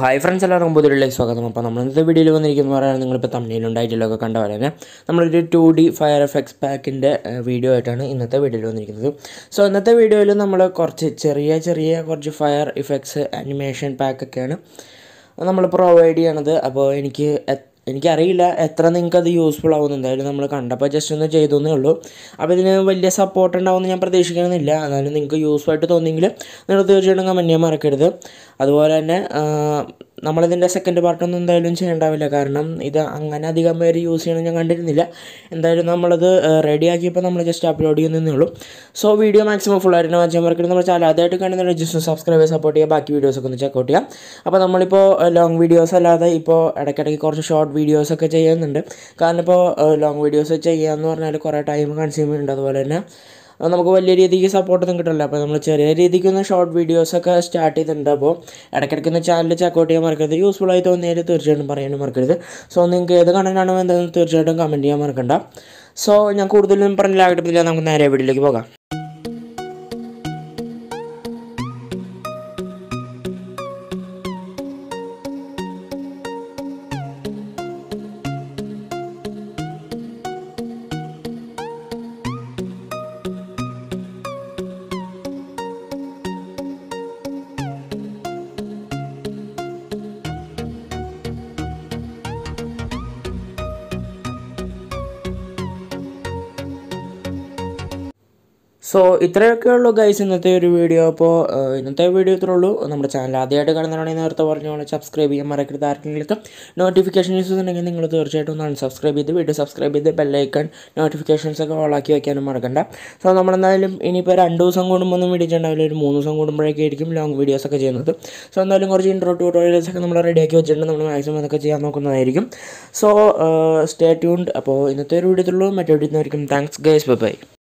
hi friends എല്ലാവർക്കും പുതിയൊരുലേക്ക് സ്വാഗതം അപ്പോൾ നമ്മൾ ഇന്നത്തെ വീഡിയോയിൽ വന്നിരിക്കുന്ന പറയാൻ നിങ്ങളിപ്പോൾ തമ്മിലും ടൈറ്റിലൊക്കെ കണ്ട പോലെ തന്നെ നമ്മളൊരു ടു ഡി ഫയർ എഫക്ട്സ് പാക്കിൻ്റെ വീഡിയോ ആയിട്ടാണ് ഇന്നത്തെ വീഡിയോയിൽ വന്നിരിക്കുന്നത് സോ ഇന്നത്തെ വീഡിയോയിൽ നമ്മൾ കുറച്ച് ചെറിയ ചെറിയ കുറച്ച് ഫയർ ഇഫക്ട്സ് അനിമേഷൻ പാക്കൊക്കെയാണ് നമ്മൾ പ്രൊവൈഡ് ചെയ്യണത് അപ്പോൾ എനിക്ക് എ- എനിക്കറിയില്ല എത്ര നിങ്ങൾക്ക് അത് യൂസ്ഫുൾ ആവുമെന്ന് എന്തായാലും നമ്മൾ കണ്ടപ്പോൾ ജസ്റ്റ് ഒന്ന് ചെയ്തു എന്നേ ഉള്ളൂ അപ്പോൾ ഇതിന് വലിയ സപ്പോർട്ട് ഉണ്ടാവുമെന്ന് ഞാൻ പ്രതീക്ഷിക്കണമെന്നില്ല എന്നാലും നിങ്ങൾക്ക് യൂസ്ഫുൾ ആയിട്ട് തോന്നിയെങ്കിൽ നിങ്ങൾ തീർച്ചയായിട്ടും കമൻറ്റ് ചെയ്യാൻ മറക്കരുത് അതുപോലെ തന്നെ ആ, നമ്മളിതിൻ്റെ സെക്കൻഡ് പാർട്ടൊന്നും എന്തായാലും ചെയ്യേണ്ടാവില്ല കാരണം ഇത് അങ്ങനെ അധികം പേര് യൂസ് ചെയ്യണം ഞാൻ കണ്ടിരുന്നില്ല എന്തായാലും നമ്മളത് റെഡി ആക്കിയപ്പോൾ നമ്മൾ ജസ്റ്റ് അപ്ലോഡ് ചെയ്യുന്നതേ ഉള്ളൂ സോ വീഡിയോ മാക്സിമം ഫുൾ ആയിട്ട് വാച്ചാൻ മറക്കരുത് നമ്മുടെ ചാനൽ ആദ്യമായിട്ട് കാണുന്ന ജസ്റ്റ് സബ്സ്ക്രൈബ് സപ്പോർട്ട് ചെയ്യുക ബാക്കി വീഡിയോസൊക്കെ ഒന്ന് ചെക്കൗട്ട് ചെയ്യാം അപ്പോൾ നമ്മളിപ്പോൾ ലോങ് വീഡിയോസ് അല്ലാതെ ഇപ്പോൾ ഇടയ്ക്കിടയ്ക്ക് കുറച്ച് ഷോർട്ട് വീഡിയോസൊക്കെ ചെയ്യുന്നുണ്ട് കാരണം ഇപ്പോൾ ലോങ് വീഡിയോസ് ചെയ്യാന്ന് പറഞ്ഞാൽ കുറേ ടൈം കൺസ്യൂം ചെയ്യുന്നുണ്ട് അതുപോലെ തന്നെ അത് നമുക്ക് വലിയ രീതിക്ക് സപ്പോർട്ടൊന്നും കിട്ടില്ല അപ്പോൾ നമ്മൾ ചെറിയ രീതിക്കൊന്ന് ഷോർട്ട് വീഡിയോസൊക്കെ സ്റ്റാർട്ട് ചെയ്തിട്ടുണ്ട് അപ്പോൾ ഇടയ്ക്കിടയ്ക്ക് ഒന്ന് ചാനൽ ചെക്കൗട്ട് ചെയ്യാൻ മറക്കരുത് യൂസ്ഫുൾ ആയി തോന്നിയാൽ തീർച്ചയായിട്ടും പറയാനും മറക്കരുത് സോ നിങ്ങൾക്ക് ഏത് കണ്ടന്റാണോ എന്താണെന്ന് തീർച്ചയായിട്ടും കമൻറ്റ് ചെയ്യാൻ മറക്കണ്ട സോ ഞാൻ കൂടുതലും പറഞ്ഞില്ലാകട്ടില്ല നമുക്ക് നേരെ വീഡിയോയിലേക്ക് പോകാം സോ ഇത്രയൊക്കെ ഉള്ളൂ ഗൈസ് ഇന്നത്തെ ഒരു വീഡിയോ അപ്പോൾ ഇന്നത്തെ വീഡിയോ ഇത്രേ ഉള്ളൂ നമ്മുടെ ചാനൽ ആദ്യമായിട്ട് കാണുന്നതാണെങ്കിൽ നേരത്തെ പറഞ്ഞ പോലെ സബ്സ്ക്രൈബ് ചെയ്യാൻ മറക്കരുത് ആർക്കെങ്കിലും നോട്ടിഫിക്കേഷൻ യൂസ് ഉണ്ടെങ്കിൽ നിങ്ങൾ തീർച്ചയായിട്ടും ഒന്ന് അൺസബ്സ്ക്രൈബ് ചെയ്ത് വീഡിയോ സബ്സ്ക്രൈബ് ചെയ്ത് ബെല്ലൈക്കൺ നോട്ടിഫിക്കേഷൻസ് ഒക്കെ ഓളാക്കി വെക്കാനും മറക്കണ്ട സോ നമ്മളെന്തായാലും ഇനിയിപ്പോൾ രണ്ട് ദിവസം കൂടുമ്പോൾ വീഡിയോ ചെയ്യണ്ടാവില്ല ഒരു മൂന്ന് ദിവസം കൂടുമ്പോഴേക്കും ആയിരിക്കും ലോങ് വീഡിയോസ് ഒക്കെ ചെയ്യുന്നത് സോ എന്തായാലും കുറച്ച് ഇൻട്രോ ട്യൂട്ടോറിയൽസ് ഒക്കെ നമ്മൾ റെഡിയാക്കി വെച്ചിട്ടുണ്ട് നമ്മൾ മാക്സിമം അതൊക്കെ ചെയ്യാൻ നോക്കുന്നതായിരിക്കും സോ സ്റ്റേ ട്യൂൺഡ് അപ്പോൾ ഇന്നത്തെ ഒരു വീഡിയോ ഉള്ളൂ മറ്റേ വീഡിയോ താങ്ക്സ് ഗൈസ് ബൈ